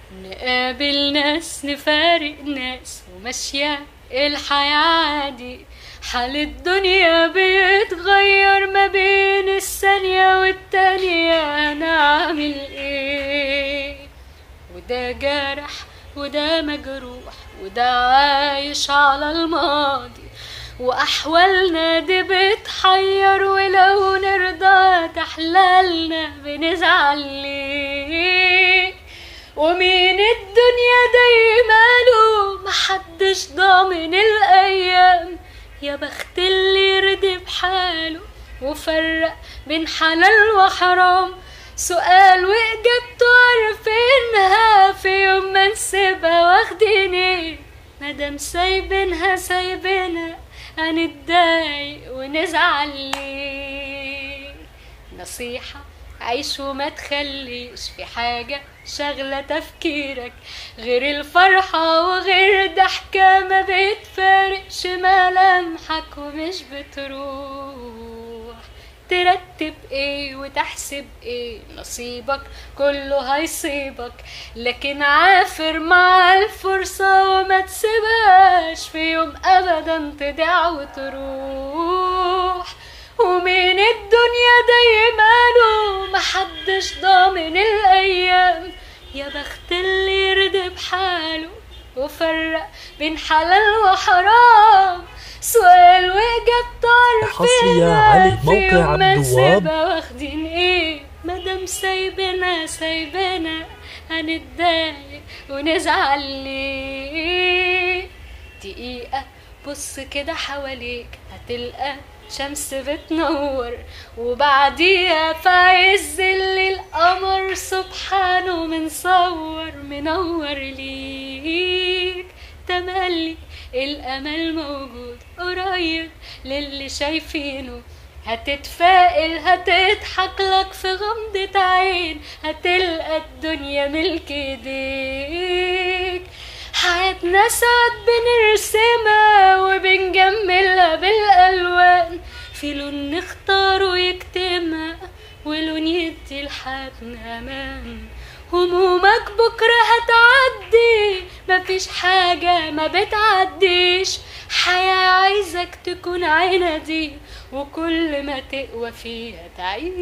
نقابل ناس نفارق ناس وماشية الحياة عادي حال الدنيا بيتغير ما بين الثانية والتانية نعمل ايه وده جارح وده مجروح وده عايش على الماضي وأحوالنا دي بتحير ولو نرضى تحلالنا بنزعل ليه ومين الدنيا دايما له محدش ضامن الأيام يا بخت اللي يرضي بحاله وفرق بين حلال وحرام سؤال وإجابته عارفينها في يوم ما نسيبها واخدين ايه مادام سايبينها سايبينها هنتضايق ونزعل ليه نصيحة عيش وما تخليش في حاجة شغلة تفكيرك غير الفرحة وغير ضحكة ما بتفارقش ملامحك ومش بتروح ترتب ايه وتحسب ايه نصيبك كله هيصيبك لكن عافر مع الفرصة وما تسيبهاش في يوم ابدا تضيع وتروح ومين الدنيا دايما له محدش ضامن الايام يا بخت اللي يرضي بحاله وفرق بين حلال وحرام سؤال واجابته حصرية عارفينها على في موقع يوم ما عبد الوهاب. نسيبها واخدين ايه مادام سايبنا سايبنا هنتضايق ونزعل ليه دقيقة بص كده حواليك هتلقى شمس بتنور وبعديها في عز الليل قمر سبحانه منصور منور ليك تملي الامل موجود قريب للي شايفينه هتتفائل هتضحك لك في غمضة عين هتلقى الدنيا ملك ايديك حياتنا ساعات بنرسمها وبنجملها بالألوان في لون نختاره يكتمها ولون يدي لحياتنا أمان همومك بكرة هتعدي مفيش حاجة ما بتعديش حياة عايزك تكون عنادي وكل ما تقوى فيها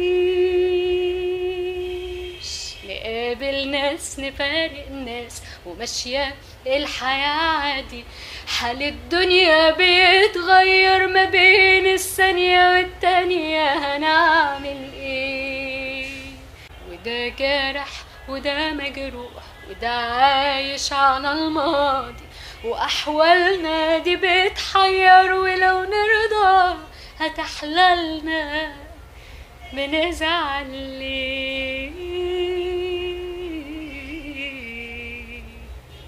تعيش نقابل ناس نفارق ناس وماشية الحياة عادي حال الدنيا بيتغير ما بين الثانية والتانية هنعمل ايه وده جارح وده مجروح وده عايش على الماضي وأحوالنا دي بتحير ولو نرضى هتحللنا بنزعل ليه